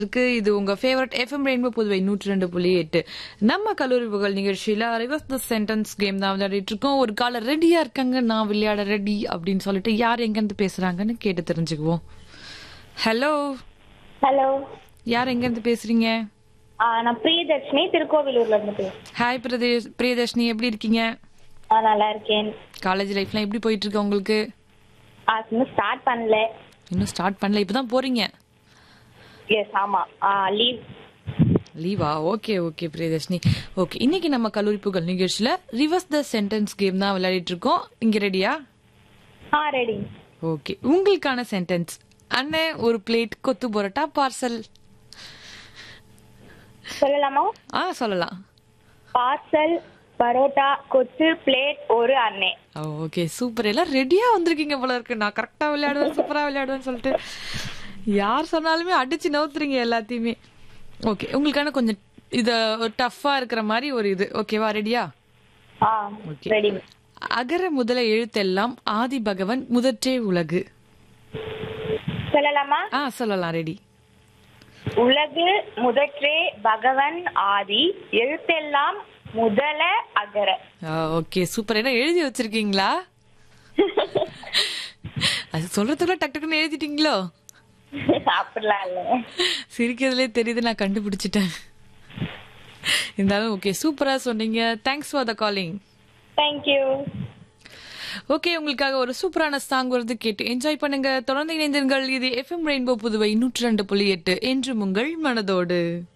இருக்கு இது உங்க ஃபேவரட் எஃப்எம் ரெயின்போ புதுவை நூற்றி ரெண்டு புள்ளி எட்டு நம்ம கல்லூரி புகழ் நிகழ்ச்சியில ரிவர்ஸ் த சென்டென்ஸ் கேம் தான் விளையாடிட்டு இருக்கோம் ஒரு கால ரெடியா இருக்காங்க நான் விளையாட ரெடி அப்படின்னு சொல்லிட்டு யார் எங்க இருந்து பேசுறாங்கன்னு கேட்டு தெரிஞ்சுக்குவோம் ஹலோ ஹலோ யார் எங்க இருந்து பேசுறீங்க ஆ, நான் பிரியதர்ஷினி திருக்கோவிலூர்ல இருந்து பேசுறேன் ஹாய் பிரதேஷ் பிரியதர்ஷினி எப்படி இருக்கீங்க ஆ, நல்லா இருக்கேன் காலேஜ் லைஃப்லாம் எப்படி போயிட்டு இருக்கு உங்களுக்கு ஆ, இன்னும் ஸ்டார்ட் பண்ணல இன்னும் ஸ்டார்ட் பண்ணல இப்பதான் போறீங்க எஸ் ஆமா லீவ் லீவா ஓகே ஓகே பிரியதர்ஷினி ஓகே இன்னைக்கு நம்ம கல்லூரி புகழ் நிகழ்ச்சியில ரிவர்ஸ் த சென்டென்ஸ் கேம் தான் விளையாடிட்டு இருக்கோம் இங்க ரெடியா ஆ ரெடி ஓகே உங்களுக்கான சென்டென்ஸ் அண்ணன் ஒரு பிளேட் கொத்து பரோட்டா பார்சல் சொல்லலாமா ஆ சொல்லலாம் பார்சல் பரோட்டா கொத்து பிளேட் ஒரு அண்ணே ஓகே சூப்பர் எல்லாம் ரெடியா வந்திருக்கீங்க போல இருக்கு நான் கரெக்டா விளையாடுவேன் சூப்பரா விளையாடுவேன்னு சொல்லிட்டு யார் சொன்னாலுமே அடிச்சு நவுத்துறீங்க எல்லாத்தையுமே ஓகே உங்களுக்கான கொஞ்சம் இத ஒரு டஃப்பா இருக்கிற மாதிரி ஒரு இது ஓகேவா ரெடியா ஆ Okay. ரெடி அகர முதல எழுத்தெல்லாம் ஆதி பகவன் முதற்றே உலகு சொல்லலாமா ஆ சொல்லலாம் ரெடி உலகு முதற்றே பகவன் ஆதி எழுத்தெல்லாம் முதல அகர ஓகே சூப்பர் என்ன எழுதி வச்சிருக்கீங்களா அது சொல்றதுக்குள்ள டக்கு டக்குன்னு எழுதிட்டீங்களோ அப்படிலாம் இல்ல சிரிக்கிறதுலே தெரியுது நான் கண்டுபிடிச்சிட்டேன் இருந்தாலும் ஓகே சூப்பரா சொன்னீங்க thanks for the calling thank you okay உங்களுக்காக ஒரு சூப்பரான சாங் வருது கேட்டு என்ஜாய் பண்ணுங்க தொடர்ந்து இணைந்திருங்கள் இது எஃப்எம் ரெயின்போ புதுவை நூற்றி ரெண்டு புள்ளி எட்டு என்று உங்கள் மனதோடு